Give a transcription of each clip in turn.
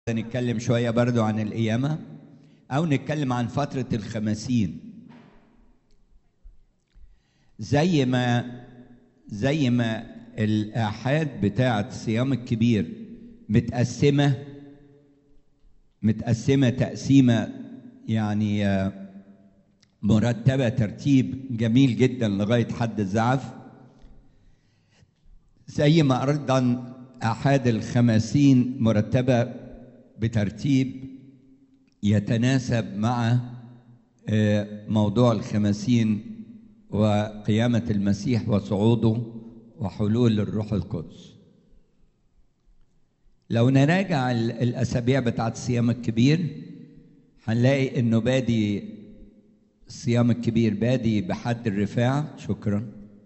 نتكلم شوية برضو عن القيامة أو نتكلم عن فترة الخمسين زي ما زي ما الآحاد بتاعة الصيام الكبير متقسمة متقسمة تقسيمة يعني آه، مرتبة ترتيب جميل جدا لغاية حد الزعف زي ما أيضا أحد الخمسين مرتبة بترتيب يتناسب مع آه، موضوع الخمسين وقيامة المسيح وصعوده وحلول الروح القدس لو نراجع ال- الأسابيع بتاعت الصيام الكبير هنلاقي إنه بادي الصيام الكبير بادي بحد الرفاع شكرا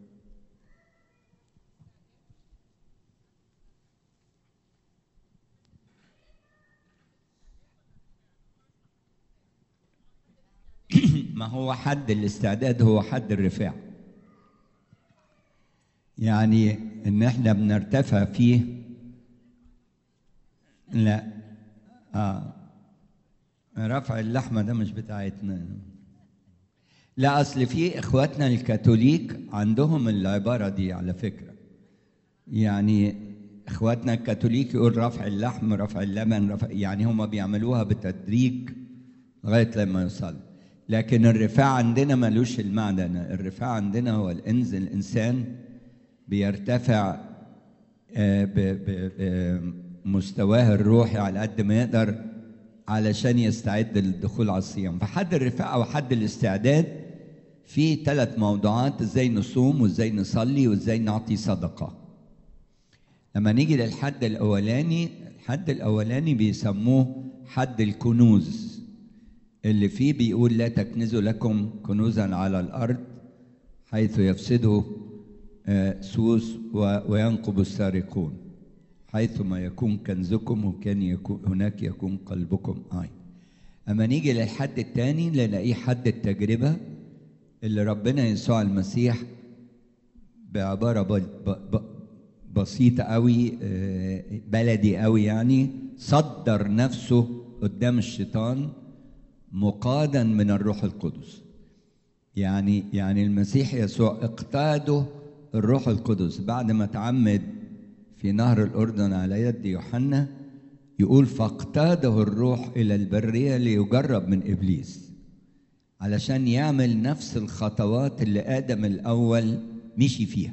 ما هو حد الاستعداد هو حد الرفاع يعني ان احنا بنرتفع فيه لا اه رفع اللحمه ده مش بتاعتنا لا اصل في اخواتنا الكاثوليك عندهم العباره دي على فكره يعني اخواتنا الكاثوليك يقول رفع اللحم رفع اللبن رفع يعني هم بيعملوها بتدريج لغايه لما يوصل لكن الرفاع عندنا ملوش المعنى ده الرفاع عندنا هو الانز الانسان بيرتفع آه، ب- ب- بمستواه الروحي على قد ما يقدر علشان يستعد للدخول على الصيام فحد الرفاع او حد الاستعداد في ثلاث موضوعات ازاي نصوم وازاي نصلي وازاي نعطي صدقه لما نيجي للحد الاولاني الحد الاولاني بيسموه حد الكنوز اللي فيه بيقول لا تكنزوا لكم كنوزا على الارض حيث يفسده آه، سوس و- وينقب السارقون حيث ما يكون كنزكم وكان يكون هناك يكون قلبكم آي أما نيجي للحد الثاني نلاقيه حد التجربة اللي ربنا يسوع المسيح بعبارة ب- ب- ب- بسيطة قوي آه، بلدي قوي يعني صدر نفسه قدام الشيطان مقادا من الروح القدس يعني يعني المسيح يسوع اقتاده الروح القدس بعد ما تعمد في نهر الأردن على يد يوحنا يقول فاقتاده الروح إلى البرية ليجرب من إبليس علشان يعمل نفس الخطوات اللي آدم الأول مشي فيها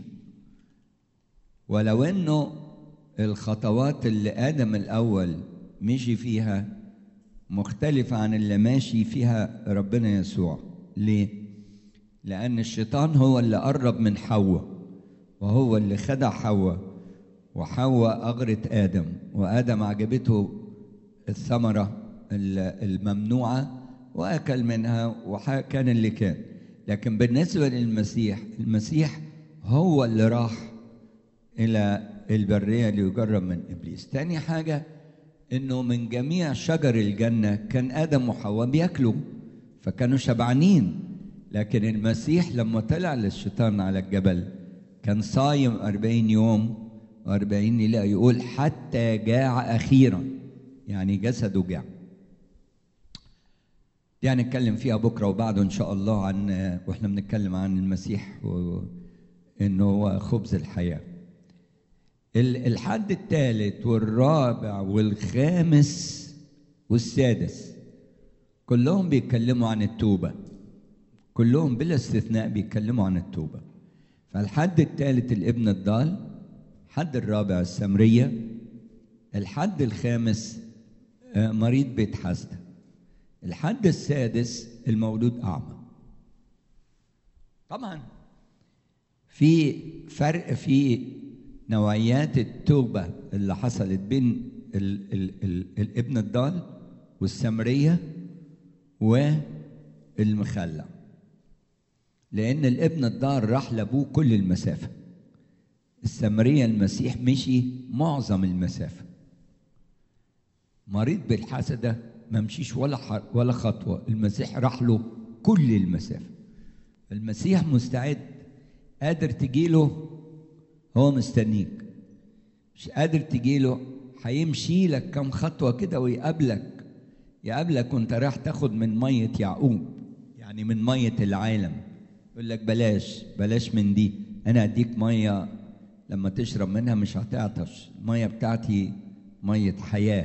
ولو انه الخطوات اللي ادم الاول مشي فيها مختلفة عن اللي ماشي فيها ربنا يسوع ليه؟ لأن الشيطان هو اللي قرب من حواء وهو اللي خدع حواء وحواء أغرت آدم وآدم عجبته الثمرة ال- الممنوعة وأكل منها وكان اللي كان لكن بالنسبة للمسيح المسيح هو اللي راح إلى البرية ليجرب من إبليس تاني حاجة إنه من جميع شجر الجنة كان آدم وحواء بياكلوا فكانوا شبعانين لكن المسيح لما طلع للشيطان على الجبل كان صايم أربعين يوم وأربعين ليلة يقول حتى جاع أخيرا يعني جسده جاع دي هنتكلم فيها بكره وبعده ان شاء الله عن واحنا بنتكلم عن المسيح وانه هو خبز الحياه ال- الحد الثالث والرابع والخامس والسادس كلهم بيتكلموا عن التوبه كلهم بلا استثناء بيتكلموا عن التوبه فالحد الثالث الابن الضال الحد الرابع السمريه الحد الخامس آه، مريض بيت حسده الحد السادس المولود اعمى طبعا في فرق في نوعيات التوبة اللي حصلت بين ال ال ال الابن الضال والسمرية والمخلع لأن الابن الضال راح لأبوه كل المسافة السمرية المسيح مشي معظم المسافة مريض بالحسدة ما مشيش ولا ح- ولا خطوة المسيح راح له كل المسافة المسيح مستعد قادر تجيله هو مستنيك مش قادر تجيله هيمشي لك كم خطوة كده ويقابلك يقابلك وانت رايح تاخد من مية يعقوب يعني من مية العالم يقول لك بلاش بلاش من دي انا اديك مية لما تشرب منها مش هتعطش المية بتاعتي مية حياة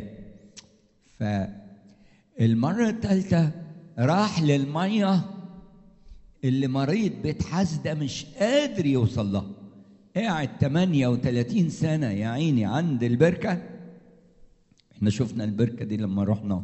فالمرة الثالثة راح للمية اللي مريض بيت حسدة مش قادر يوصل لها قاعد 38 سنة يا عيني عند البركة احنا شفنا البركة دي لما رحنا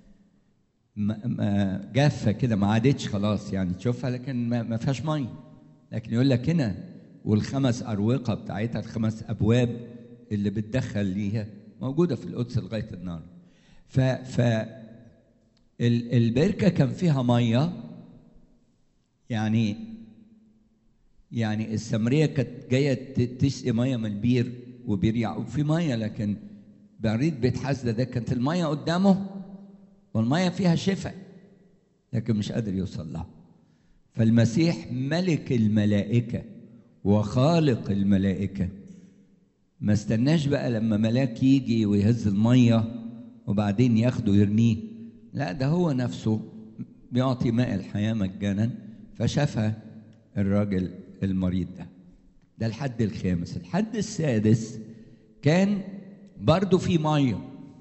جافة كده ما عادتش خلاص يعني تشوفها لكن ما, ما فيهاش مية لكن يقول لك هنا والخمس أروقة بتاعتها الخمس أبواب اللي بتدخل ليها موجودة في القدس لغاية النار ف ف البركة كان فيها مية يعني يعني السمريه كانت جايه تسقي ميه من البير وبير يعقوب في ميه لكن بريد بيت حسده ده كانت الميه قدامه والميه فيها شفاء لكن مش قادر يوصل لها فالمسيح ملك الملائكه وخالق الملائكه ما استناش بقى لما ملاك يجي ويهز الميه وبعدين ياخده يرميه لا ده هو نفسه بيعطي ماء الحياه مجانا فشفى الراجل المريض ده ده الحد الخامس الحد السادس كان برضو في ميه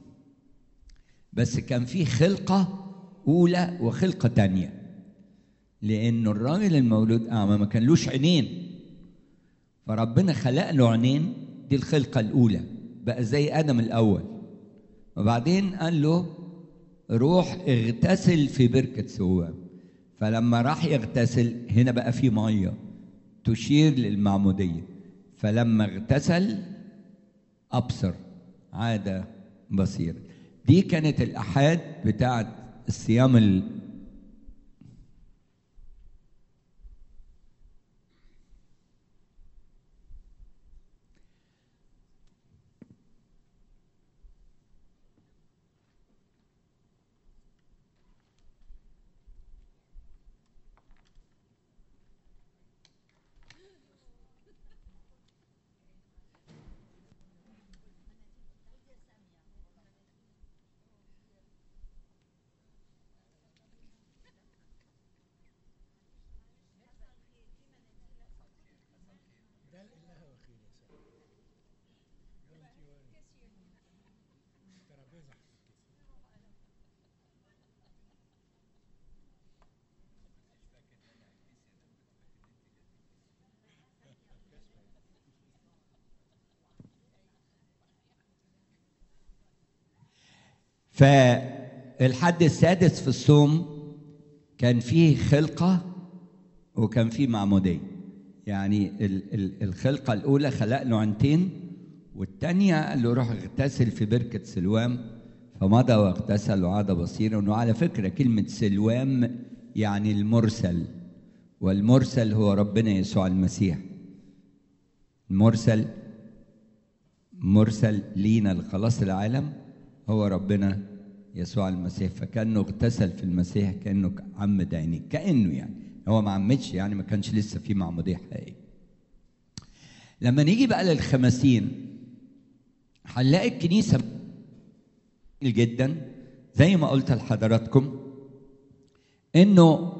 بس كان في خلقة أولى وخلقة تانية لأنه الراجل المولود أعمى ما كانلوش عينين فربنا خلق له عينين دي الخلقة الأولى بقى زي آدم الأول وبعدين قال له روح اغتسل في بركة سوام فلما راح يغتسل هنا بقى في ميه تشير للمعموديه فلما اغتسل ابصر عاد بصيرا دي كانت الاحاد بتاعه الصيام ال... فالحد السادس في الصوم كان فيه خلقة وكان فيه معمودية يعني ال- ال- الخلقة الأولى خلق له عينتين والتانية قال له روح اغتسل في بركة سلوام فمضى واغتسل وعاد بصيرا وعلى فكرة كلمة سلوام يعني المرسل والمرسل هو ربنا يسوع المسيح المرسل مرسل لينا لخلاص العالم هو ربنا يسوع المسيح فكانه اغتسل في المسيح كانه عمد عينيه كانه يعني هو ما عمدش يعني ما كانش لسه في معموديه حقيقيه لما نيجي بقى للخمسين هنلاقي الكنيسه جدا زي ما قلت لحضراتكم انه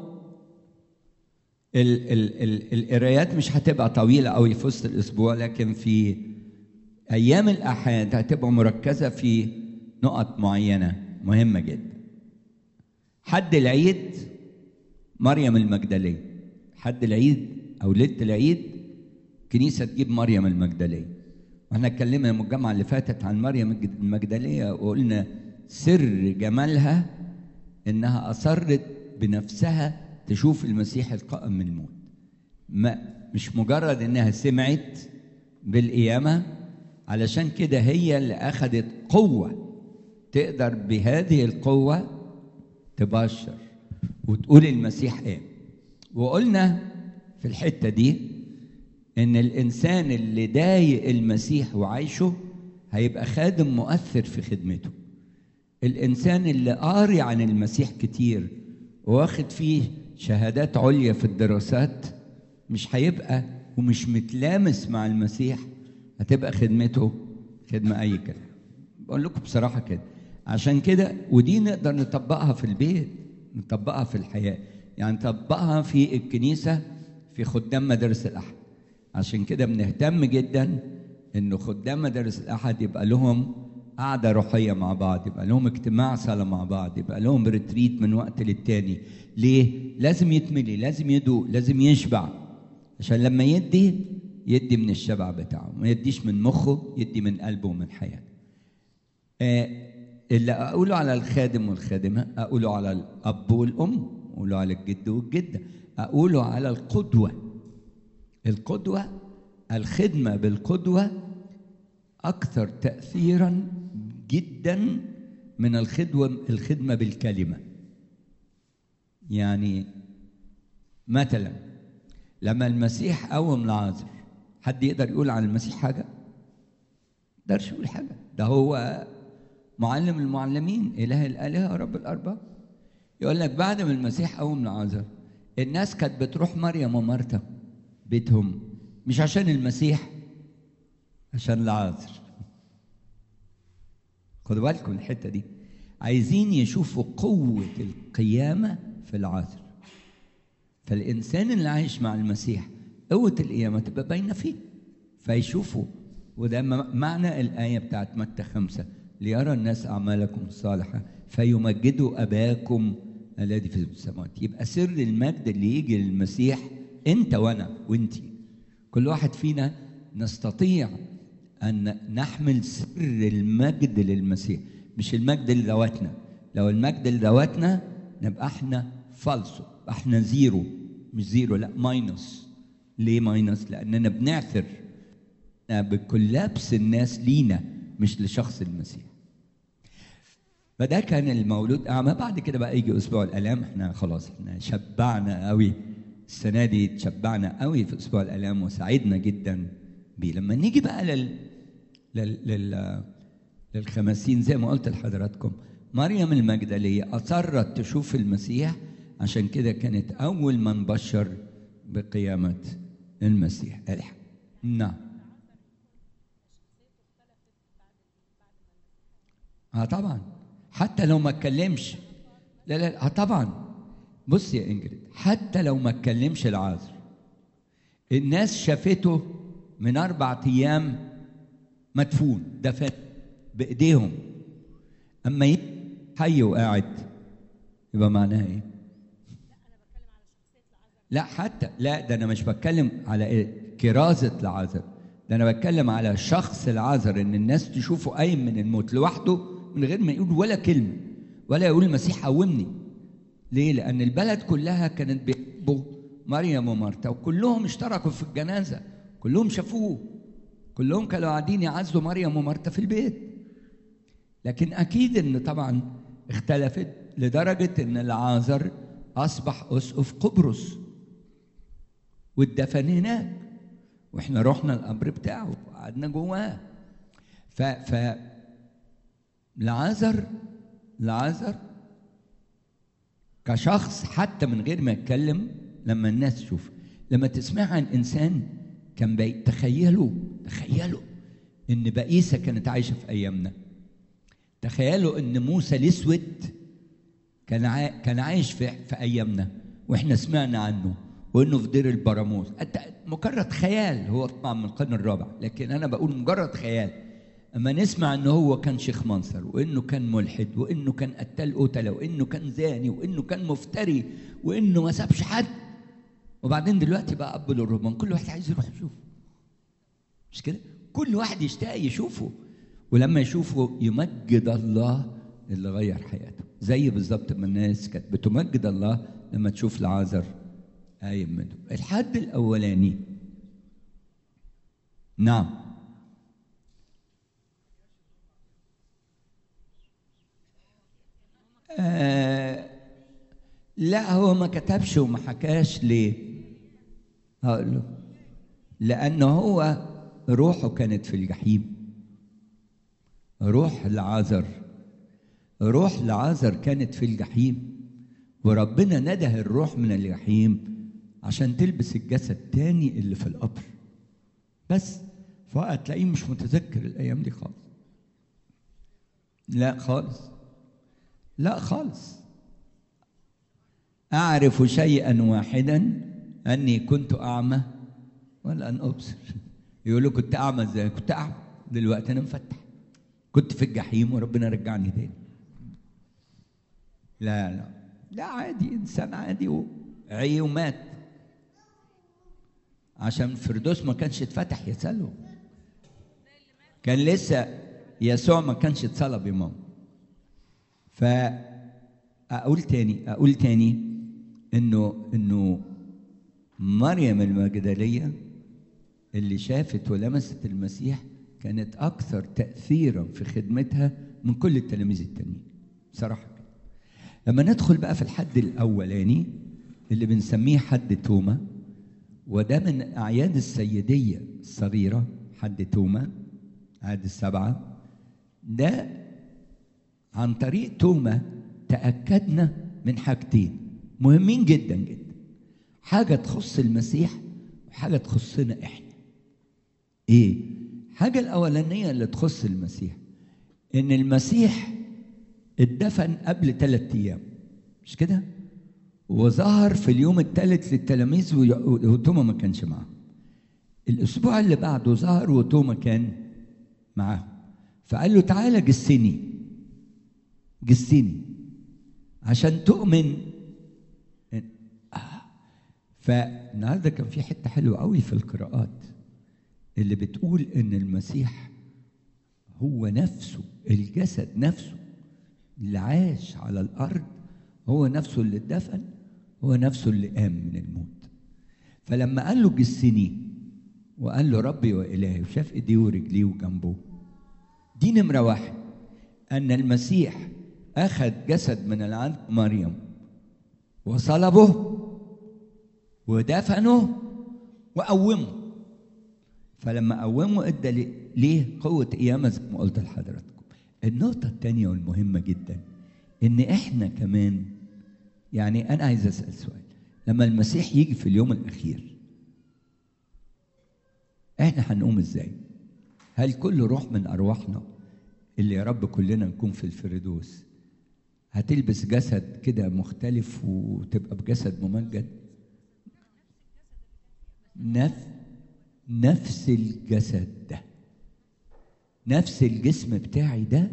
ال- ال- ال- القرايات مش هتبقى طويله قوي في وسط الاسبوع لكن في ايام الاحاد هتبقى مركزه في نقط معينه مهمه جدا حد العيد مريم المجدليه حد العيد او ليله العيد كنيسه تجيب مريم المجدليه واحنا اتكلمنا يوم الجمعه اللي فاتت عن مريم المجدليه وقلنا سر جمالها انها اصرت بنفسها تشوف المسيح القائم من الموت ما مش مجرد انها سمعت بالقيامه علشان كده هي اللي اخذت قوه تقدر بهذه القوه تبشر وتقول المسيح قام وقلنا في الحته دي ان الانسان اللي ضايق المسيح وعايشه هيبقى خادم مؤثر في خدمته الانسان اللي قاري عن المسيح كتير واخد فيه شهادات عليا في الدراسات مش هيبقى ومش متلامس مع المسيح هتبقى خدمته خدمة أي كلام بقول لكم بصراحه كده عشان كده ودي نقدر نطبقها في البيت نطبقها في الحياه يعني نطبقها في الكنيسه في خدام مدارس الاحد عشان كده بنهتم جدا انه خدام مدارس الاحد يبقى لهم قعده روحيه مع بعض يبقى لهم اجتماع صلاه مع بعض يبقى لهم ريتريت من وقت للتاني ليه لازم يتملي لازم يدوق لازم يشبع عشان لما يدي يدي من الشبع بتاعه ما يديش من مخه يدي من قلبه ومن حياته آه اللي اقوله على الخادم والخادمه اقوله على الاب والام اقوله على الجد والجده اقوله على القدوه القدوه الخدمه بالقدوه اكثر تاثيرا جدا من الخدمه الخدمه بالكلمه يعني مثلا لما المسيح قوم لعازر حد يقدر يقول عن المسيح حاجه يقدرش يقول حاجه ده هو معلم المعلمين اله الالهه رب الارباب يقول لك بعد ما المسيح قوم لعازر الناس كانت بتروح مريم ومرتا بيتهم مش عشان المسيح عشان لعازر خدوا بالكم الحته دي عايزين يشوفوا قوه القيامه في العازر فالانسان اللي عايش مع المسيح قوه القيامه تبقى باينه فيه فيشوفوا وده معنى الايه بتاعت متى خمسه ليرى الناس اعمالكم الصالحه فيمجدوا اباكم الذي في السماوات يبقى سر المجد اللي يجي للمسيح انت وانا وانتي كل واحد فينا نستطيع ان نحمل سر المجد للمسيح مش المجد لذواتنا لو المجد لذواتنا نبقى احنا فالسو احنا زيرو مش زيرو لا ماينس ليه ماينس لاننا بنعثر بكلابس الناس لينا مش لشخص المسيح فده كان المولود اعمى بعد كده بقى يجي اسبوع الالام احنا خلاص احنا شبعنا قوي السنه دي تشبعنا قوي في اسبوع الالام وسعدنا جدا بيه لما نيجي بقى لل لل, لل... للخمسين زي ما قلت لحضراتكم مريم المجدليه اصرت تشوف المسيح عشان كده كانت اول من بشر بقيامه المسيح الحق نعم اه طبعا حتى لو ما اتكلمش لا لا اه طبعا بص يا انجريد حتى لو ما اتكلمش العازر الناس شافته من اربع ايام مدفون دفن بايديهم اما حي وقاعد يبقى معناها ايه لا حتى لا ده انا مش بتكلم على ايه كرازه العازر ده انا بتكلم على شخص العازر ان الناس تشوفه قايم من الموت لوحده من غير ما يقول ولا كلمه ولا يقول المسيح قومني ليه لان البلد كلها كانت بيحبوا مريم ومرتا وكلهم اشتركوا في الجنازه كلهم شافوه كلهم كانوا قاعدين يعزوا مريم ومرتا في البيت لكن اكيد ان طبعا اختلفت لدرجه ان العازر اصبح اسقف قبرص واتدفن هناك واحنا رحنا القبر بتاعه وقعدنا جواه ف ف العازر العازر كشخص حتى من غير ما يتكلم لما الناس تشوف لما تسمع عن انسان كان بي... تخيلوا تخيلوا ان بقيسه كانت عايشه في ايامنا تخيلوا ان موسى الاسود كان ع... كان عايش في... في ايامنا واحنا سمعنا عنه وانه في دير البراموس مجرد خيال هو طبعا من القرن الرابع لكن انا بقول مجرد خيال اما نسمع ان هو كان شيخ منصر وانه كان ملحد وانه كان قتال قتله وانه كان زاني وانه كان مفتري وانه ما سابش حد وبعدين دلوقتي بقى اب للرهبان كل واحد عايز يروح يشوفه مش كده كل واحد يشتاق يشوفه ولما يشوفه يمجد الله اللي غير حياته زي بالظبط ما الناس كانت بتمجد الله لما تشوف العازر قايم منه الحد الاولاني نعم آه لا هو ما كتبش وما حكاش ليه هقول له لأنه هو روحه كانت في الجحيم روح العازر روح العازر كانت في الجحيم وربنا نده الروح من الجحيم عشان تلبس الجسد تاني اللي في القبر بس فهتلاقيه مش متذكر الأيام دي خالص لا خالص لا خالص أعرف شيئا واحدا أني كنت أعمى والآن أبصر يقولوا كنت أعمى إزاي؟ كنت أعمى دلوقتي أنا مفتح كنت في الجحيم وربنا رجعني تاني لا لا لا عادي إنسان عادي وعي ومات عشان فردوس ما كانش اتفتح يا سلوى كان لسه يسوع ما كانش اتصلب يا ماما فأقول تاني أقول تاني إنه إنه مريم المجدلية اللي شافت ولمست المسيح كانت أكثر تأثيرا في خدمتها من كل التلاميذ التانيين بصراحة كده. لما ندخل بقى في الحد الأولاني اللي بنسميه حد توما وده من أعياد السيدية الصغيرة حد توما عاد السبعة ده عن طريق توما تأكدنا من حاجتين مهمين جدا جدا حاجة تخص المسيح وحاجة تخصنا احنا ايه حاجة الأولانية اللي تخص المسيح إن المسيح اتدفن قبل ثلاثة أيام مش كده؟ وظهر في اليوم الثالث للتلاميذ وتوما ما كانش معاهم الأسبوع اللي بعده ظهر وتوما كان معاهم فقال له تعالى جسني جسني عشان تؤمن آه. فالنهارده كان في حته حلوه قوي في القراءات اللي بتقول ان المسيح هو نفسه الجسد نفسه اللي عاش على الارض هو نفسه اللي اتدفن هو نفسه اللي قام من الموت فلما قال له جسني وقال له ربي والهي وشاف ايديه ورجليه وجنبه دي نمره واحد ان المسيح اخذ جسد من العذب مريم وصلبه ودفنه وقومه فلما قومه ادى ليه قوه قيامه زي ما قلت لحضراتكم النقطه الثانيه والمهمه جدا ان احنا كمان يعني انا عايز اسال سؤال لما المسيح يجي في اليوم الاخير احنا هنقوم ازاي هل كل روح من ارواحنا اللي يا رب كلنا نكون في الفردوس هتلبس جسد كده مختلف وتبقى بجسد ممجد نفس نفس الجسد ده نفس الجسم بتاعي ده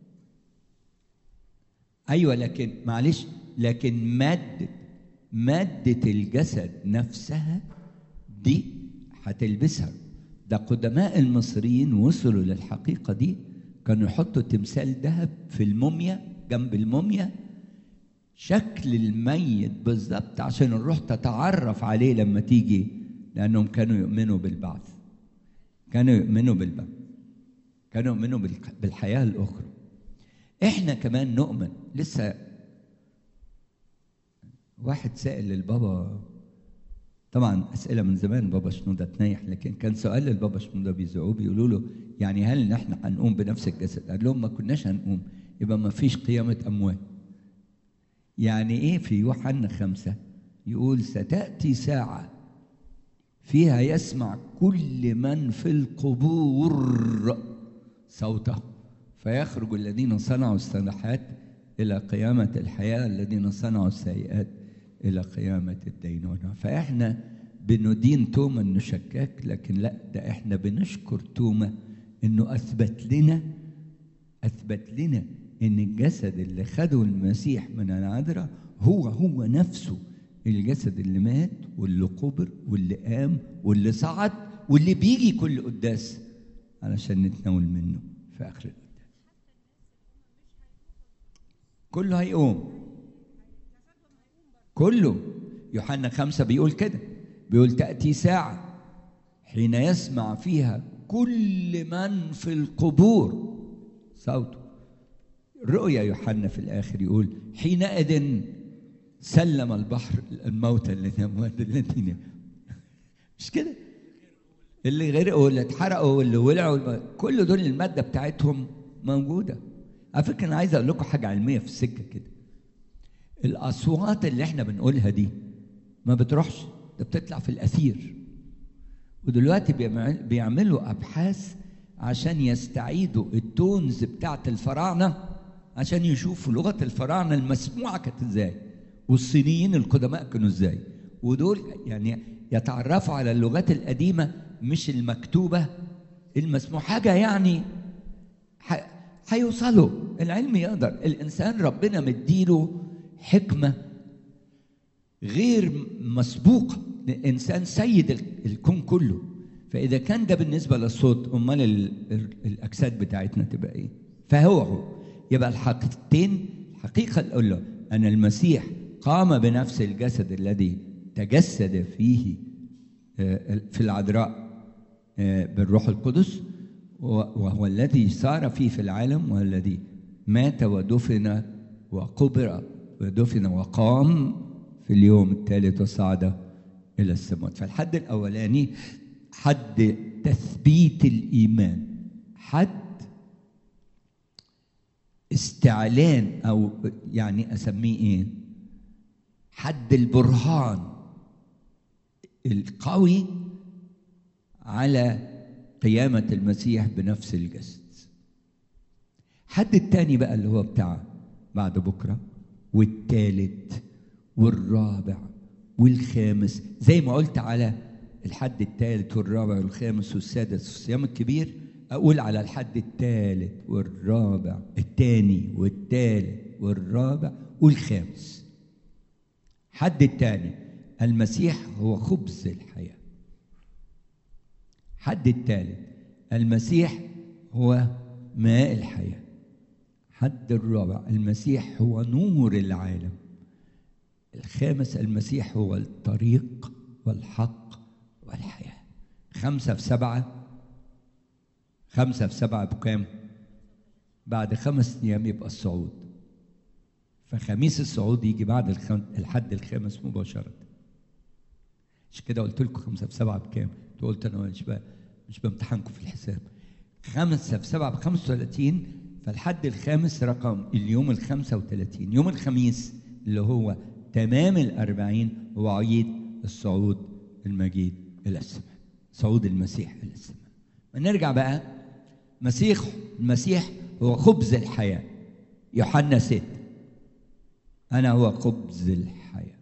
ايوه لكن معلش لكن ماده ماده الجسد نفسها دي هتلبسها ده قدماء المصريين وصلوا للحقيقه دي كانوا يحطوا تمثال ذهب في الموميا جنب الموميا شكل الميت بالظبط عشان الروح تتعرف عليه لما تيجي لانهم كانوا يؤمنوا بالبعث كانوا يؤمنوا بالبعث كانوا يؤمنوا بالحياه الاخرى احنا كمان نؤمن لسه واحد سائل للبابا طبعا اسئله من زمان بابا شنوده تنيح لكن كان سؤال للبابا شنوده بيزعوه بيقولوا له يعني هل نحن هنقوم بنفس الجسد؟ قال لهم ما كناش هنقوم يبقى ما فيش قيامه اموات. يعني ايه في يوحنا خمسه يقول ستاتي ساعه فيها يسمع كل من في القبور صوته فيخرج الذين صنعوا الصالحات الى قيامه الحياه الذين صنعوا السيئات الى قيامه الدينونه فاحنا بندين توما انه شكاك لكن لا ده احنا بنشكر توما انه اثبت لنا اثبت لنا ان الجسد اللي خده المسيح من العذراء هو هو نفسه الجسد اللي مات واللي قبر واللي قام واللي صعد واللي بيجي كل قداس علشان نتناول منه في اخر القداس كله هيقوم كله يوحنا خمسة بيقول كده بيقول تأتي ساعة حين يسمع فيها كل من في القبور صوته رؤيا يوحنا في الآخر يقول حينئذ سلم البحر الموتى الذين الذين مش كده اللي غرقوا واللي اتحرقوا واللي ولعوا كل دول المادة بتاعتهم موجودة على فكرة أنا عايز أقول لكم حاجة علمية في السكة كده الأصوات اللي احنا بنقولها دي ما بتروحش ده بتطلع في الأثير ودلوقتي بيعملوا أبحاث عشان يستعيدوا التونز بتاعت الفراعنة عشان يشوفوا لغة الفراعنة المسموعة كانت ازاي والصينيين القدماء كانوا ازاي ودول يعني يتعرفوا على اللغات القديمة مش المكتوبة المسموعة حاجة يعني هيوصلوا العلم يقدر الإنسان ربنا مديله حكمة غير مسبوقة إنسان سيد الكون كله فإذا كان ده بالنسبة للصوت أمال الأجساد بتاعتنا تبقى إيه؟ فهو هو يبقى الحقيقتين الحقيقة الأولى أن المسيح قام بنفس الجسد الذي تجسد فيه في العذراء بالروح القدس وهو الذي صار فيه في العالم والذي مات ودفن وقبر ودفن وقام في اليوم الثالث وصعد إلى السماوات فالحد الأولاني حد تثبيت الإيمان حد استعلان أو يعني أسميه إيه حد البرهان القوي على قيامة المسيح بنفس الجسد حد التاني بقى اللي هو بتاع بعد بكرة والتالت والرابع والخامس زي ما قلت على الحد الثالث والرابع والخامس والسادس والصيام الكبير أقول على الحد الثالث والرابع الثاني والثالث والرابع والخامس حد الثاني المسيح هو خبز الحياة حد الثالث المسيح هو ماء الحياة حد الرابع المسيح هو نور العالم الخامس المسيح هو الطريق والحق والحياة خمسة في سبعة خمسة في سبعة بكام؟ بعد خمس أيام يبقى الصعود فخميس الصعود يجي بعد الخم... الحد الخامس مباشرة مش كده قلت لكم خمسة في سبعة بكام؟ انتوا قلت أنا مش ب... مش بامتحنكم في الحساب خمسة في سبعة بخمسة وثلاثين فالحد الخامس رقم اليوم الخمسة وثلاثين يوم الخميس اللي هو تمام الأربعين هو عيد الصعود المجيد إلى السماء صعود المسيح إلى السماء نرجع بقى مسيح المسيح هو خبز الحياة يوحنا ست أنا هو خبز الحياة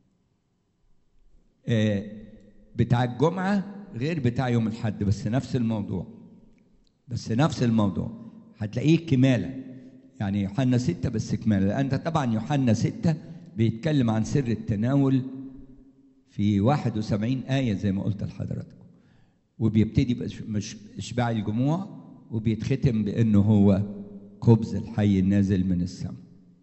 آه بتاع الجمعة غير بتاع يوم الحد بس نفس الموضوع بس نفس الموضوع هتلاقيه كمالة يعني يوحنا ستة بس كمالة لأن طبعا يوحنا ستة بيتكلم عن سر التناول في 71 آية زي ما قلت لحضراتكم وبيبتدي مش إشباع الجموع وبيتختم بأنه هو خبز الحي النازل من السماء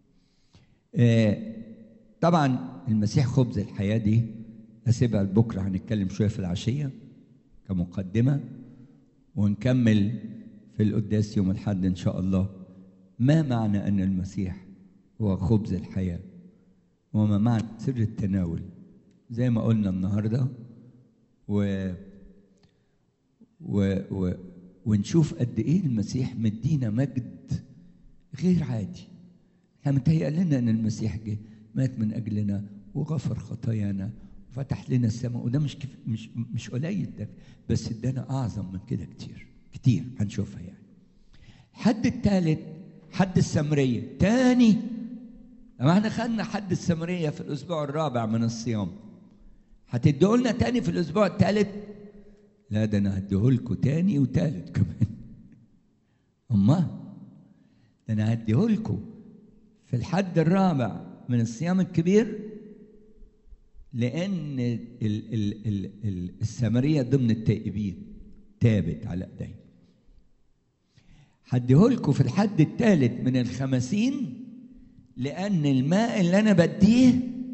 آه طبعا المسيح خبز الحياة دي أسيبها لبكرة هنتكلم شوية في العشية كمقدمة ونكمل في القداس يوم الحد إن شاء الله ما معنى أن المسيح هو خبز الحياة وما معنى سر التناول زي ما قلنا النهاردة و و, و ونشوف قد ايه المسيح مدينا مجد غير عادي احنا متهيأ لنا ان المسيح جه مات من اجلنا وغفر خطايانا وفتح لنا السماء وده مش كف مش مش قليل ده بس ادانا اعظم من كده كتير كتير هنشوفها يعني الحد الثالث حد السمريه تاني لما احنا خدنا حد السمريه في الاسبوع الرابع من الصيام هتديه لنا تاني في الاسبوع الثالث لا ده انا هديهولكوا تاني وتالت كمان اما ده انا هديهولكوا في الحد الرابع من الصيام الكبير لان ال ال ال ال السامريه ضمن التائبين تابت على ايديه هديهولكوا في الحد الثالث من الخمسين لان الماء اللي انا بديه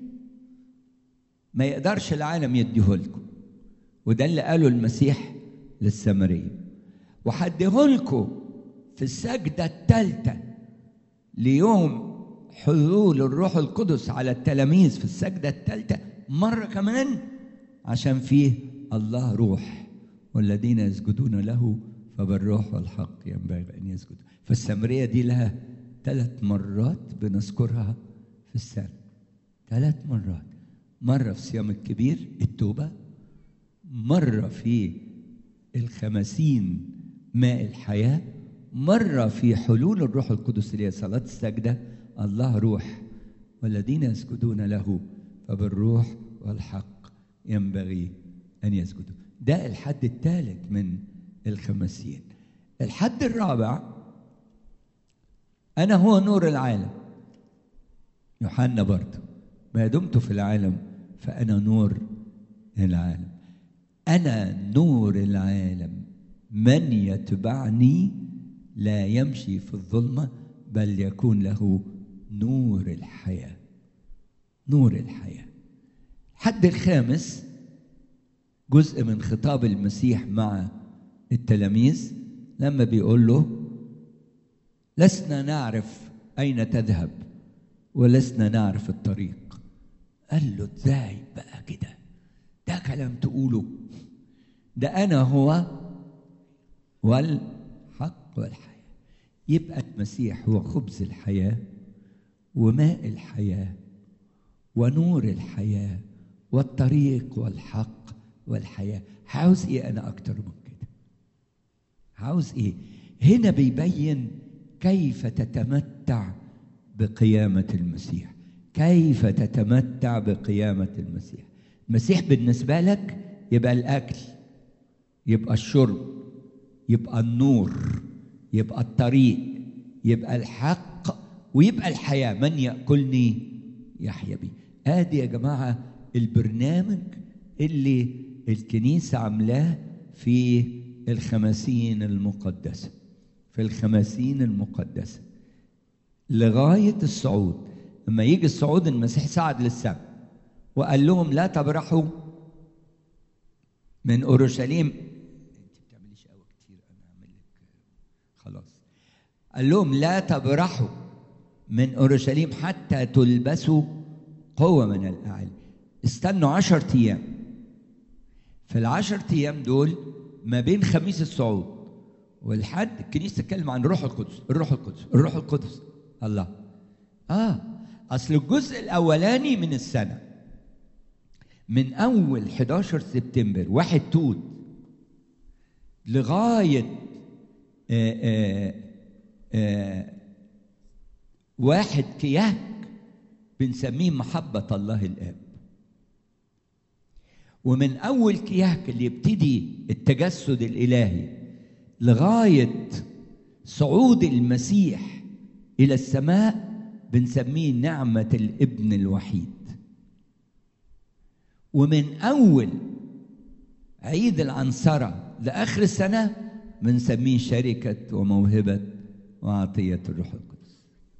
ما يقدرش العالم يديهولكوا وده اللي قاله المسيح للسامريه وهديهولكوا في السجده الثالثه ليوم حلول الروح القدس على التلاميذ في السجده الثالثه مره كمان عشان فيه الله روح والذين يسجدون له فبالروح والحق ينبغي ان يسجدوا فالسامريه دي لها ثلاث مرات بنذكرها في السنه ثلاث مرات مره في صيام الكبير التوبه مرة في الخمسين ماء الحياة مرة في حلول الروح القدس اللي هي صلاة السجدة الله روح والذين يسجدون له فبالروح والحق ينبغي أن يسجدوا ده الحد الثالث من الخمسين الحد الرابع أنا هو نور العالم يوحنا برضه ما دمت في العالم فأنا نور العالم أنا نور العالم من يتبعني لا يمشي في الظلمة بل يكون له نور الحياة نور الحياة الحد الخامس جزء من خطاب المسيح مع التلاميذ لما بيقول له لسنا نعرف أين تذهب ولسنا نعرف الطريق قال له ازاي بقى كده ده كلام تقوله ده أنا هو والحق والحياة يبقى المسيح هو خبز الحياة وماء الحياة ونور الحياة والطريق والحق والحياة عاوز ايه انا اكتر من كده عاوز ايه هنا بيبين كيف تتمتع بقيامة المسيح كيف تتمتع بقيامة المسيح المسيح بالنسبة لك يبقى الأكل يبقى الشرب يبقى النور يبقى الطريق يبقى الحق ويبقى الحياة من يأكلني يحيا بي ادي يا جماعة البرنامج اللي الكنيسة عاملاه في الخمسين المقدسة في الخمسين المقدسة لغاية الصعود لما يجي الصعود المسيح صعد للسماء وقال لهم لا تبرحوا من اورشليم انت بتعمليش قوي كتير انا اعمل لك خلاص قال لهم لا تبرحوا من اورشليم حتى تلبسوا قوه من الاعلى استنوا عشرة ايام في العشر ايام دول ما بين خميس الصعود والحد الكنيسه تتكلم عن الروح القدس الروح القدس الروح القدس الله اه اصل الجزء الاولاني من السنه من اول 11 سبتمبر واحد توت لغايه آآ آآ آآ واحد كياك بنسميه محبه الله الاب ومن اول كياك اللي يبتدي التجسد الالهي لغايه صعود المسيح الى السماء بنسميه نعمه الابن الوحيد ومن اول عيد العنصره لاخر السنه بنسميه شركه وموهبه وعطيه الروح القدس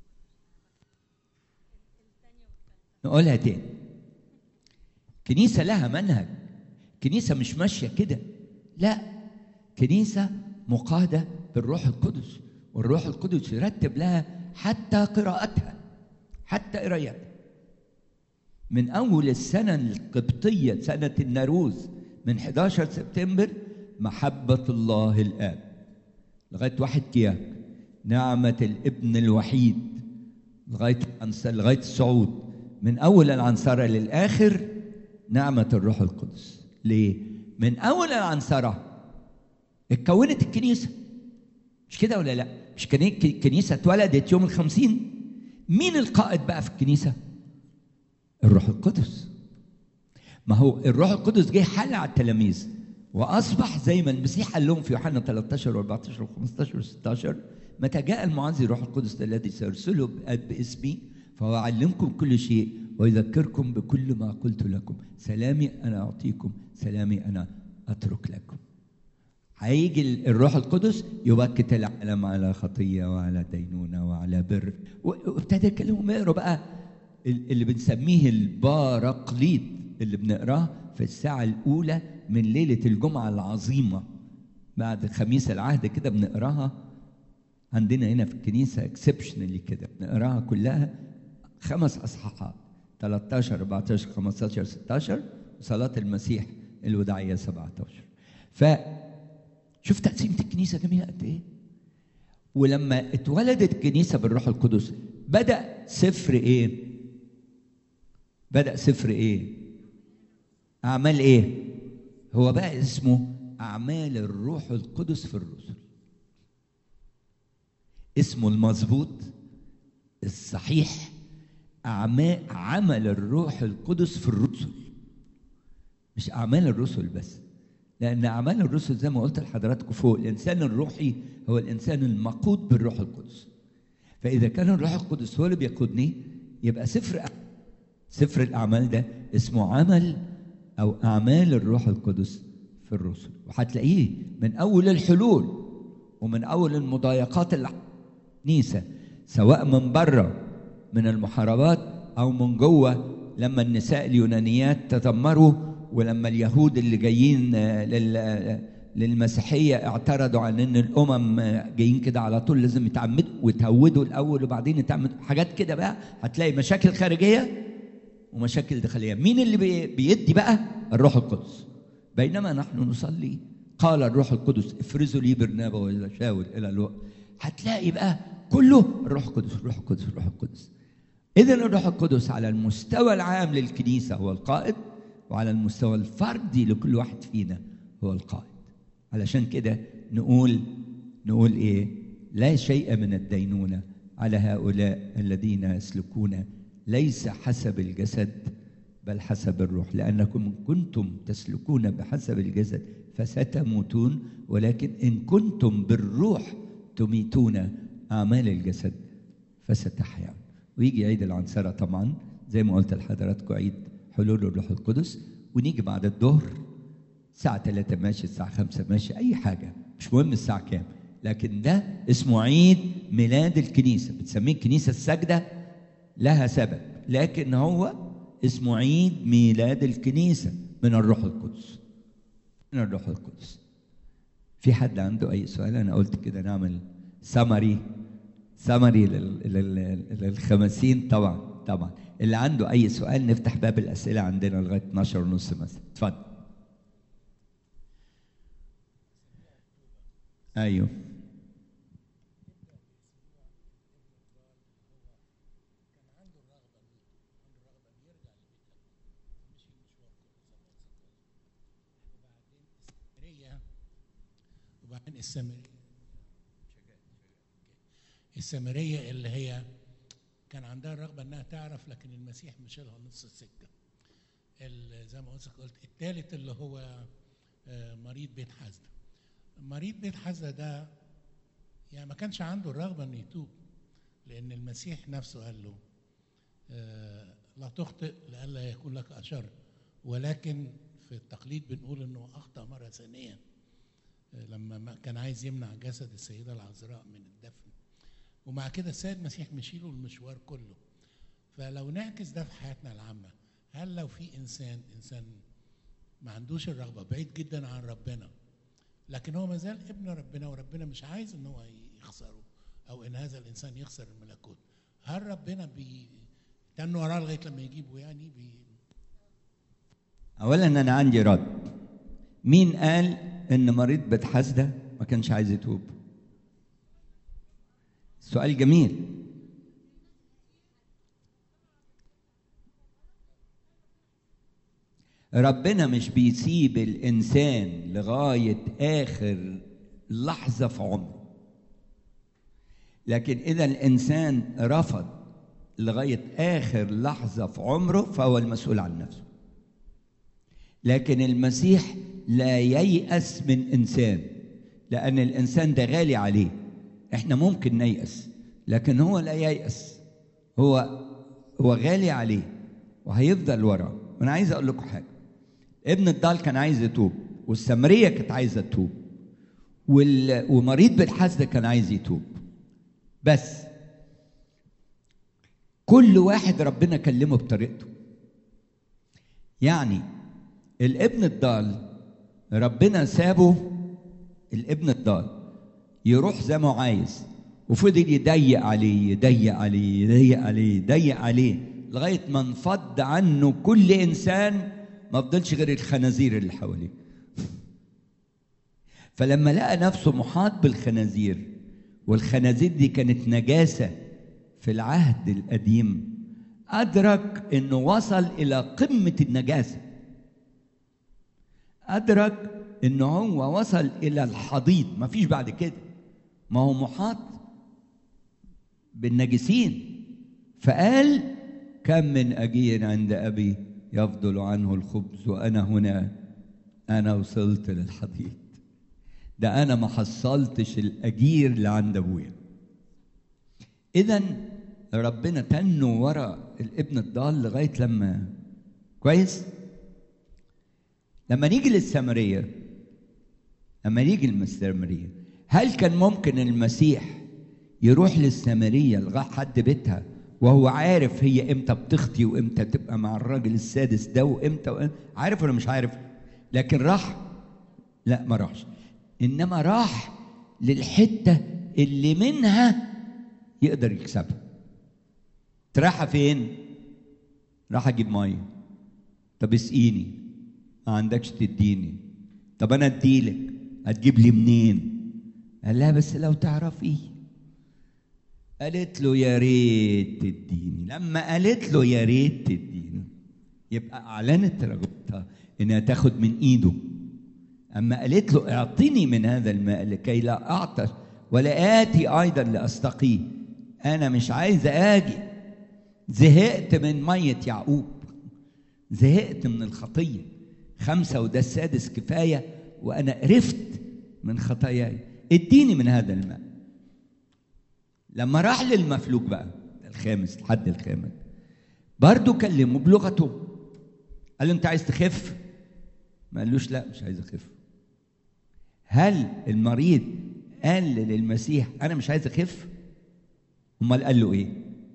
نقولها تاني كنيسه لها منهج كنيسه مش ماشيه كده لا كنيسه مقاده بالروح القدس والروح القدس يرتب لها حتى قراءتها حتى قرايتها من أول السنة القبطية سنة الناروز من 11 سبتمبر محبة الله الآب لغاية واحد كياك نعمة الابن الوحيد لغاية لغاية الصعود من أول العنصرة للآخر نعمة الروح القدس ليه؟ من أول العنصرة اتكونت الكنيسة مش كده ولا لا؟ مش الكنيسة اتولدت يوم الخمسين مين القائد بقى في الكنيسة؟ الروح القدس ما هو الروح القدس جه حل على التلاميذ واصبح زي ما المسيح قال لهم في يوحنا 13 و14 و15 و16 متى جاء المعزي الروح القدس الذي سيرسله باسمي فهو يعلمكم كل شيء ويذكركم بكل ما قلت لكم سلامي انا اعطيكم سلامي انا اترك لكم هيجي الروح القدس يبكت العالم على خطيه وعلى دينونه وعلى بر وابتدى يكلمهم اقروا بقى اللي بنسميه الباراقليط اللي بنقراه في الساعة الأولى من ليلة الجمعة العظيمة بعد خميس العهد كده بنقراها عندنا هنا في الكنيسة اكسبشنالي كده بنقراها كلها خمس أصحاحات 13 14 15 16 وصلاة المسيح الوداعية 17 ف شوف تقسيمة الكنيسة جميلة قد إيه ولما اتولدت الكنيسة بالروح القدس بدأ سفر إيه؟ بدأ سفر إيه؟ أعمال إيه؟ هو بقى اسمه أعمال الروح القدس في الرسل اسمه المظبوط الصحيح أعمال عمل الروح القدس في الرسل مش أعمال الرسل بس لأن أعمال الرسل زي ما قلت لحضراتكم فوق الإنسان الروحي هو الإنسان المقود بالروح القدس فإذا كان الروح القدس هو اللي بيقودني يبقى سفر سفر الأعمال ده اسمه عمل أو أعمال الروح القدس في الرسل وهتلاقيه من أول الحلول ومن أول المضايقات الكنيسة سواء من بره من المحاربات أو من جوه لما النساء اليونانيات تذمروا ولما اليهود اللي جايين للمسيحية اعترضوا عن ان الامم جايين كده على طول لازم يتعمدوا وتهودوا الاول وبعدين يتعمدوا حاجات كده بقى هتلاقي مشاكل خارجية ومشاكل داخلية مين اللي بيدي بقى الروح القدس بينما نحن نصلي قال الروح القدس افرزوا لي برنابا وإلى شاول الى الوقت هتلاقي بقى كله الروح القدس الروح القدس الروح القدس اذا الروح القدس على المستوى العام للكنيسة هو القائد وعلى المستوى الفردي لكل واحد فينا هو القائد علشان كده نقول نقول ايه لا شيء من الدينونة على هؤلاء الذين يسلكون ليس حسب الجسد بل حسب الروح لأنكم كنتم تسلكون بحسب الجسد فستموتون ولكن إن كنتم بالروح تميتون أعمال الجسد فستحيون ويجي عيد العنصرة طبعا زي ما قلت لحضراتكم عيد حلول الروح القدس ونيجي بعد الظهر الساعة 3 ماشي الساعة 5 ماشي أي حاجة مش مهم الساعة كام لكن ده اسمه عيد ميلاد الكنيسة بتسميه الكنيسة السجدة لها سبب لكن هو اسمه عيد ميلاد الكنيسة من الروح القدس من الروح القدس في حد عنده أي سؤال أنا قلت كده نعمل سمري سمري للخمسين طبعا طبعا اللي عنده أي سؤال نفتح باب الأسئلة عندنا لغاية 12 ونص مثلا اتفضل ايوه وبعدين السامرية السامرية اللي هي كان عندها الرغبة انها تعرف لكن المسيح مشى لها نص السكة زي ما قلت الثالث اللي هو مريض بيت حزده مريض بيت حزة ده يعني ما كانش عنده الرغبة انه يتوب لأن المسيح نفسه قال له آه لا تخطئ لئلا يكون لك أشر ولكن في التقليد بنقول انه أخطأ مرة ثانية آه لما كان عايز يمنع جسد السيدة العذراء من الدفن ومع كده السيد المسيح مشي له المشوار كله فلو نعكس ده في حياتنا العامة هل لو في إنسان إنسان ما عندوش الرغبة بعيد جدا عن ربنا لكن هو ما زال ابن ربنا وربنا مش عايز ان هو يخسره او ان هذا الانسان يخسر الملكوت هل ربنا بيتنوا وراه لغايه لما يجيبه يعني بي اولا انا عندي رد مين قال ان مريض بتحسده ما كانش عايز يتوب سؤال جميل ربنا مش بيسيب الانسان لغايه اخر لحظه في عمره لكن اذا الانسان رفض لغايه اخر لحظه في عمره فهو المسؤول عن نفسه لكن المسيح لا ييأس من انسان لان الانسان ده غالي عليه احنا ممكن نيأس لكن هو لا ييأس هو هو غالي عليه وهيفضل وراه وانا عايز اقول لكم حاجه ابن الضال كان عايز يتوب والسامريه كانت عايزه تتوب وال... ومريض بالحسد كان عايز يتوب بس كل واحد ربنا كلمه بطريقته يعني الابن الضال ربنا سابه الابن الضال يروح زي ما هو عايز وفضل يضيق عليه يضيق عليه يضيق عليه يضيق عليه لغايه ما انفض عنه كل انسان ما فضلش غير الخنازير اللي حواليه فلما لقى نفسه محاط بالخنازير والخنازير دي كانت نجاسة في العهد القديم أدرك أنه وصل إلى قمة النجاسة أدرك أنه هو وصل إلى الحضيض ما فيش بعد كده ما هو محاط بالنجسين فقال كم من أجير عند أبي يفضل عنه الخبز وأنا هنا أنا وصلت للحضيض ده أنا ما حصلتش الأجير اللي عند أبويا إذا ربنا تنه ورا الابن الضال لغاية لما كويس لما نيجي للسامرية لما نيجي للسامرية هل كان ممكن المسيح يروح للسامرية لغاية حد بيتها وهو عارف هي امتى بتخطي وامتى تبقى مع الراجل السادس ده وامتى, وإمتى عارف ولا مش عارف لكن راح لا ما راحش انما راح للحته اللي منها يقدر يكسبها رايحه فين راح اجيب ميه طب اسقيني ما عندكش تديني طب انا اديلك هتجيب لي منين قال لها بس لو تعرفي قالت له يا ريت تديني لما قالت له يا ريت تديني يبقى اعلنت رغبتها انها تاخد من ايده اما قالت له اعطني من هذا الماء لكي لا اعطش ولا اتي ايضا لاستقيه انا مش عايز اجي زهقت من ميه يعقوب زهقت من الخطيه خمسه وده السادس كفايه وانا قرفت من خطاياي اديني من هذا الماء لما راح للمفلوج بقى الخامس الحد الخامس برضه كلمه بلغته قال له انت عايز تخف ما قالوش لا مش عايز اخف هل المريض قال للمسيح انا مش عايز اخف امال قال له ايه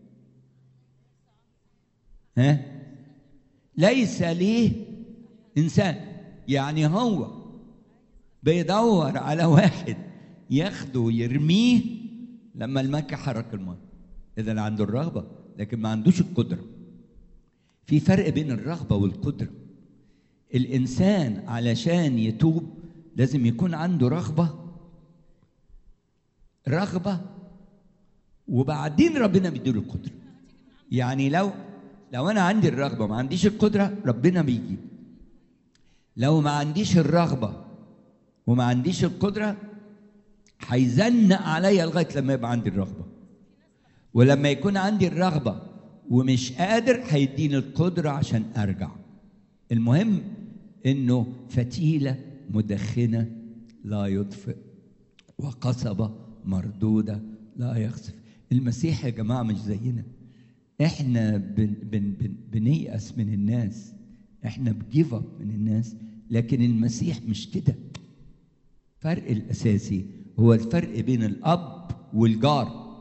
ها ليس ليه انسان يعني هو بيدور على واحد ياخده ويرميه لما المكة حرك الماء اذا عنده الرغبه لكن ما عندوش القدره في فرق بين الرغبه والقدره الانسان علشان يتوب لازم يكون عنده رغبه رغبه وبعدين ربنا بيديله القدره يعني لو لو انا عندي الرغبه ما عنديش القدره ربنا بيجي لو ما عنديش الرغبه وما عنديش القدره هيزنق عليا لغايه لما يبقى عندي الرغبه ولما يكون عندي الرغبه ومش قادر هيديني القدره عشان ارجع المهم انه فتيله مدخنه لا يطفئ وقصبه مردوده لا يخسف المسيح يا جماعه مش زينا احنا بن بن بن بنيأس من الناس احنا بجيف اب من الناس لكن المسيح مش كده الفرق الاساسي هو الفرق بين الاب والجار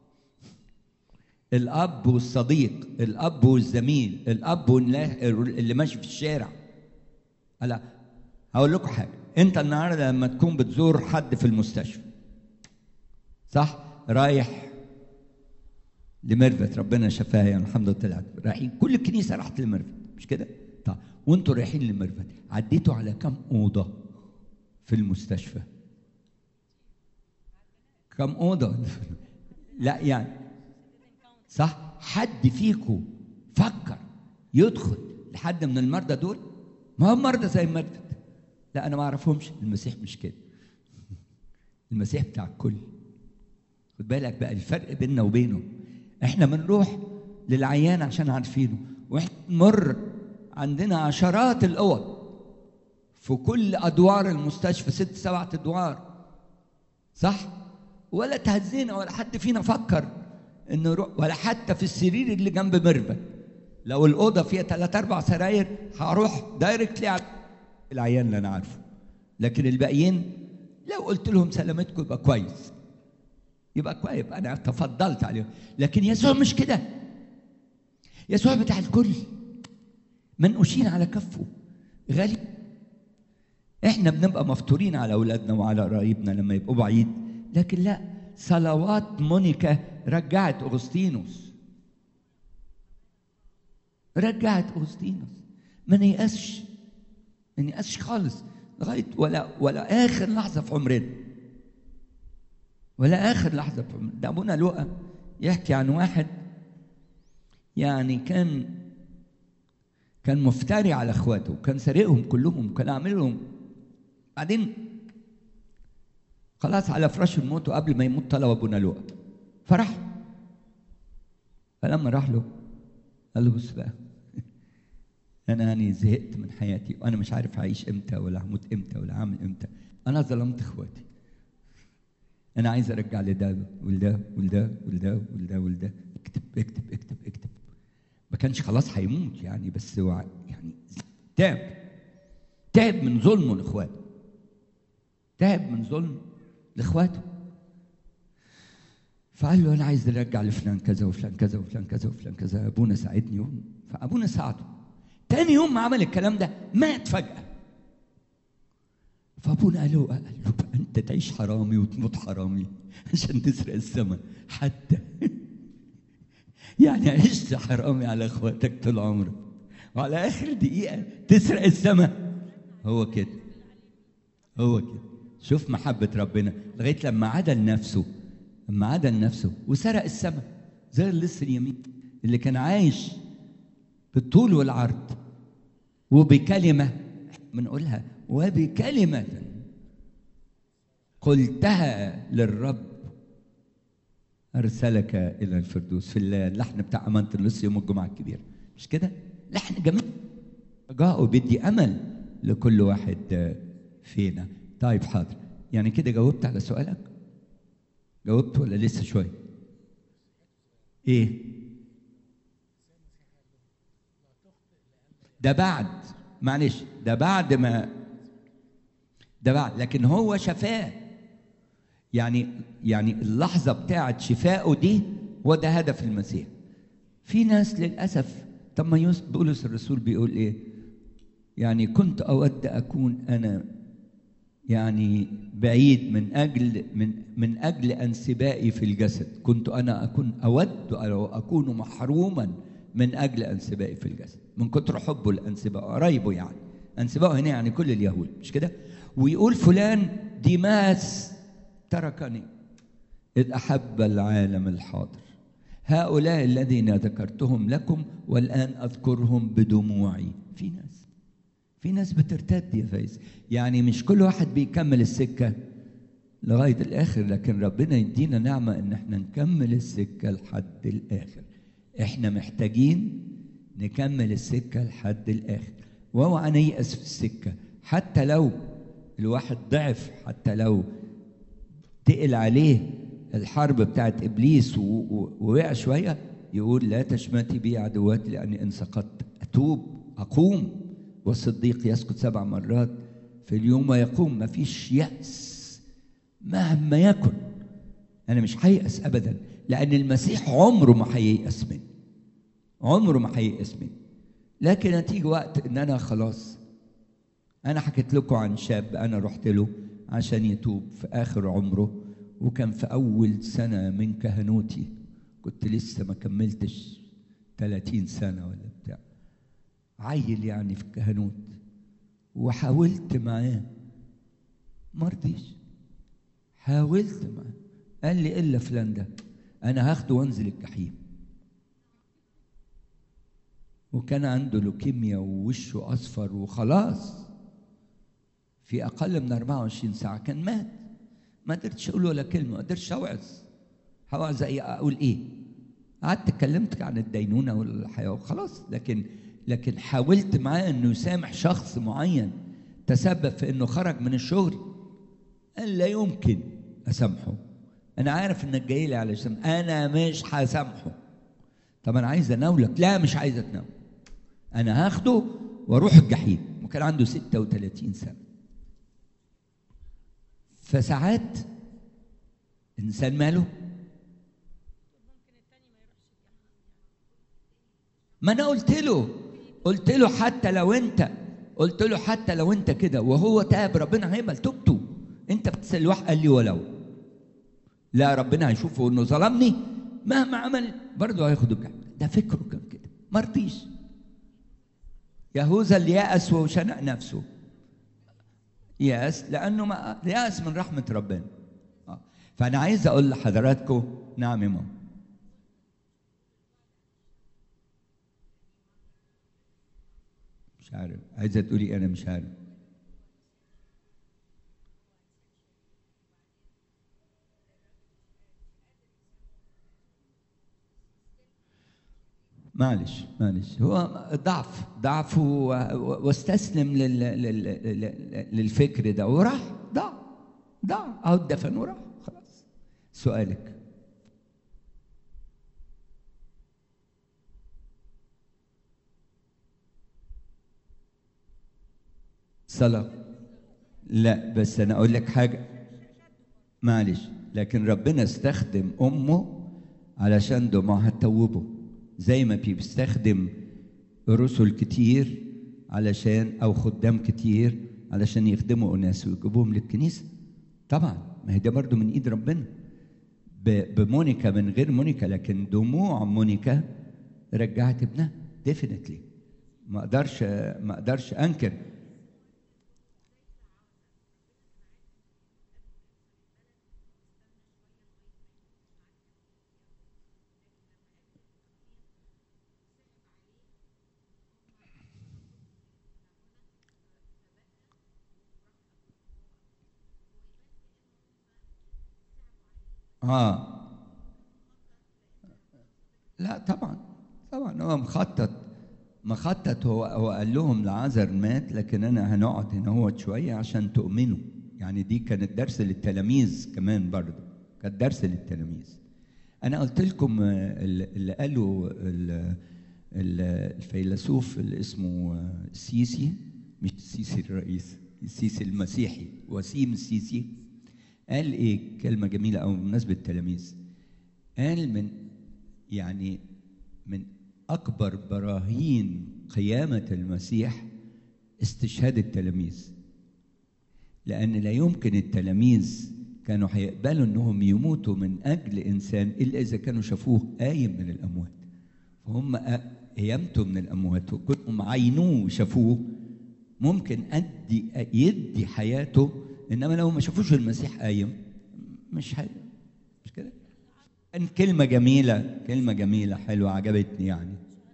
الاب والصديق الاب والزميل الاب اللي ماشي في الشارع هلا هقول لكم حاجه انت النهارده لما تكون بتزور حد في المستشفى صح رايح لمرفت ربنا شفاها يعني الحمد لله طلعت رايحين كل الكنيسه راحت لمرفت مش كده طيب وانتوا رايحين لمرفت عديتوا على كم اوضه في المستشفى كم اوضه لا يعني صح حد فيكم فكر يدخل لحد من المرضى دول ما هم مرضى زي مرضى لا انا ما اعرفهمش المسيح مش كده المسيح بتاع الكل خد بالك بقى الفرق بيننا وبينه احنا بنروح للعيان عشان عارفينه واحنا نمر عندنا عشرات الاوض في كل ادوار المستشفى ست سبعة ادوار صح ولا تهزينا ولا حد فينا فكر انه يروح ولا حتى في السرير اللي جنب مرفت لو الاوضه فيها ثلاث اربع سراير هروح دايركتلي على العيان اللي انا عارفه لكن الباقيين لو قلت لهم سلامتكم يبقى كويس يبقى كويس يبقى انا تفضلت عليهم لكن يسوع مش كده يسوع بتاع الكل منقوشين على كفه غالي احنا بنبقى مفتورين على اولادنا وعلى قرايبنا لما يبقوا بعيد لكن لا صلوات مونيكا رجعت اغسطينوس رجعت اغسطينوس ما نيأسش ما نيأسش خالص لغايه ولا ولا اخر لحظه في عمرنا ولا اخر لحظه في عمرنا ده ابونا لؤى يحكي عن واحد يعني كان كان مفتري على اخواته كان سارقهم كلهم كان عاملهم بعدين خلاص على فراش الموت وقبل ما يموت طلب ابونا لؤى فراح فلما راح له قال له بص بقى انا يعني زهقت من حياتي وانا مش عارف اعيش امتى ولا هموت امتى ولا هعمل امتى انا ظلمت اخواتي انا عايز ارجع لده ولده ولده ولده ولده ولده اكتب اكتب اكتب اكتب ما كانش خلاص هيموت يعني بس هو يعني تعب تعب من ظلمه لاخواته تعب من ظلم لاخواته فقال له انا عايز ارجع لفلان كذا وفلان كذا وفلان كذا وفلان كذا ابونا ساعدني فابونا ساعده تاني يوم ما عمل الكلام ده مات فجاه فابونا قال له قال له بقى انت تعيش حرامي وتموت حرامي عشان تسرق السماء حتى يعني عشت حرامي على اخواتك طول عمرك وعلى اخر دقيقه تسرق السماء هو كده هو كده شوف محبه ربنا لغايه لما عدل نفسه لما عدل نفسه وسرق السماء زي اللص اليمين اللي كان عايش بالطول والعرض وبكلمه بنقولها وبكلمه قلتها للرب ارسلك الى الفردوس في اللحن بتاع امانه اللص يوم الجمعه الكبيره مش كده؟ لحن جميل رجاء وبيدي امل لكل واحد فينا طيب حاضر يعني كده جاوبت على سؤالك؟ جاوبت ولا لسه شويه؟ ايه؟ ده بعد معلش ده بعد ما ده بعد لكن هو شفاه يعني يعني اللحظة بتاعت شفائه دي هو ده هدف المسيح في ناس للأسف طب ما بولس الرسول بيقول إيه يعني كنت أود أكون أنا يعني بعيد من أجل من من أجل انسبائي في الجسد كنت أنا أكون أود أو أكون محروما من أجل انسبائي في الجسد من كتر حبه لأنسبائه قرايبه يعني أنسبائه هنا يعني كل اليهود مش كده ويقول فلان ديماس تركني إذ أحب العالم الحاضر هؤلاء الذين ذكرتهم لكم والآن أذكرهم بدموعي في ناس في ناس بترتد يا فايز يعني مش كل واحد بيكمل السكة لغاية الآخر لكن ربنا يدينا نعمة إن احنا نكمل السكة لحد الآخر احنا محتاجين نكمل السكة لحد الآخر واوعى نيأس في السكة حتى لو الواحد ضعف حتى لو تقل عليه الحرب بتاعت ابليس ووقع شويه يقول لا تشمتي بي عدواتي لاني ان سقطت اتوب اقوم والصديق يسقط سبع مرات في اليوم ويقوم ما فيش يأس مهما يكن انا مش هيأس ابدا لان المسيح عمره ما هييأس مني عمره ما هييأس مني لكن هتيجي وقت ان انا خلاص انا حكيت لكم عن شاب انا رحت له عشان يتوب في آخر عمره وكان في أول سنة من كهنوتي كنت لسه ما كملتش 30 سنة ولا بتاع عيل يعني في الكهنوت وحاولت معاه ما رضيش حاولت معاه قال لي إلا فلان ده أنا هاخده وانزل الجحيم وكان عنده لوكيميا ووشه أصفر وخلاص في اقل من 24 ساعه كان مات ما قدرتش اقول ولا كلمه ما قدرتش اوعظ هوعظ ايه اقول ايه قعدت اتكلمت عن الدينونه والحياه وخلاص لكن لكن حاولت معاه انه يسامح شخص معين تسبب في انه خرج من الشغل قال لا يمكن اسامحه انا عارف انك جاي لي علشان انا مش هسامحه طب انا عايز اناولك لا مش عايز اتناول انا هاخده واروح الجحيم وكان عنده 36 سنه فساعات انسان ماله ما انا قلت له قلت له حتى لو انت قلت له حتى لو انت كده وهو تاب ربنا هيقبل توبته انت بتسال واحد قال لي ولو لا ربنا هيشوفه انه ظلمني مهما عمل برضه هياخد الجحيم ده فكره كان كده ما رضيش يهوذا اللي يأس وشنق نفسه يأس لأنه ما يأس من رحمة ربنا آه. فأنا عايز أقول لحضراتكم نعم يا ماما مش عارف عايزة تقولي أنا مش عارف معلش معلش هو ضعف ضعف و- و- واستسلم لل... لل... لل... للفكر ده وراح ضاع ضاع اهو اتدفن وراح خلاص سؤالك صلاة لا بس أنا أقول لك حاجة معلش لكن ربنا استخدم أمه علشان دموعها تتوبه زي ما بيستخدم رسل كتير علشان أو خدام كتير علشان يخدموا أناس ويجيبوهم للكنيسة طبعا ما هي ده برضو من إيد ربنا ب- بمونيكا من غير مونيكا لكن دموع مونيكا رجعت ابنها ديفينتلي ما اقدرش ما اقدرش انكر اه لا طبعا طبعا هو مخطط مخطط هو هو قال لهم لعازر مات لكن انا هنقعد هنا هو شويه عشان تؤمنوا يعني دي كانت درس للتلاميذ كمان برضه كانت درس للتلاميذ انا قلت لكم آه، اللي اللي قاله ال- ال- الفيلسوف اللي اسمه آه، السيسي مش السيسي الرئيس السيسي المسيحي وسيم السيسي قال ايه كلمه جميله قوي بمناسبه التلاميذ قال من يعني من اكبر براهين قيامه المسيح استشهاد التلاميذ لان لا يمكن التلاميذ كانوا هيقبلوا انهم يموتوا من اجل انسان الا اذا كانوا شافوه قايم من الاموات فهم أ- قيامته من الاموات وكلهم عينوه وشافوه ممكن ادي يدي حياته انما لو ما شافوش المسيح قايم مش هي مش كده كان كلمه جميله كلمه جميله حلوه عجبتني يعني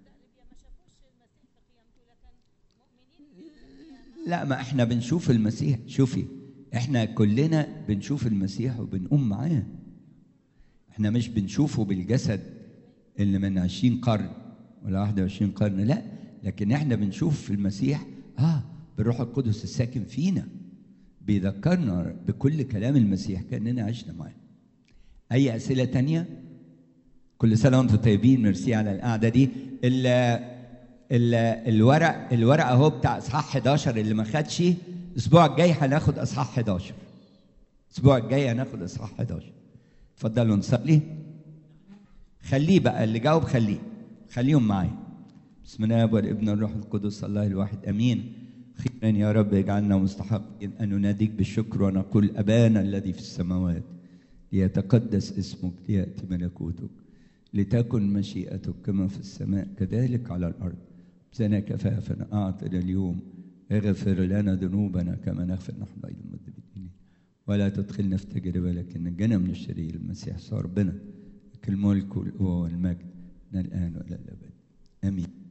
لا ما احنا بنشوف المسيح شوفي احنا كلنا بنشوف المسيح وبنقوم معاه احنا مش بنشوفه بالجسد اللي من 20 قرن ولا 21 قرن لا لكن احنا بنشوف في المسيح اه بالروح القدس الساكن فينا بيذكرنا بكل كلام المسيح كاننا عشنا معاه اي اسئله تانية كل سنه وانتم طيبين ميرسي على القعده دي ال ال الورق الورق اهو بتاع اصحاح 11 اللي ما خدش الاسبوع الجاي هناخد اصحاح 11 الاسبوع الجاي هناخد اصحاح 11 اتفضلوا نصلي خليه بقى اللي جاوب خليه خليهم معايا بسم الله والابن الروح القدس الله الواحد امين خيرا يا رب اجعلنا مستحقين ان نناديك بالشكر ونقول ابانا الذي في السماوات ليتقدس اسمك لياتي ملكوتك لتكن مشيئتك كما في السماء كذلك على الارض زنا كفافا اعطنا اليوم اغفر لنا ذنوبنا كما نغفر نحن ايضا المذنبين ولا تدخلنا في تجربه لكن نجنا من الشرير المسيح صار ربنا لك الملك والقوه والمجد من الان والى الابد امين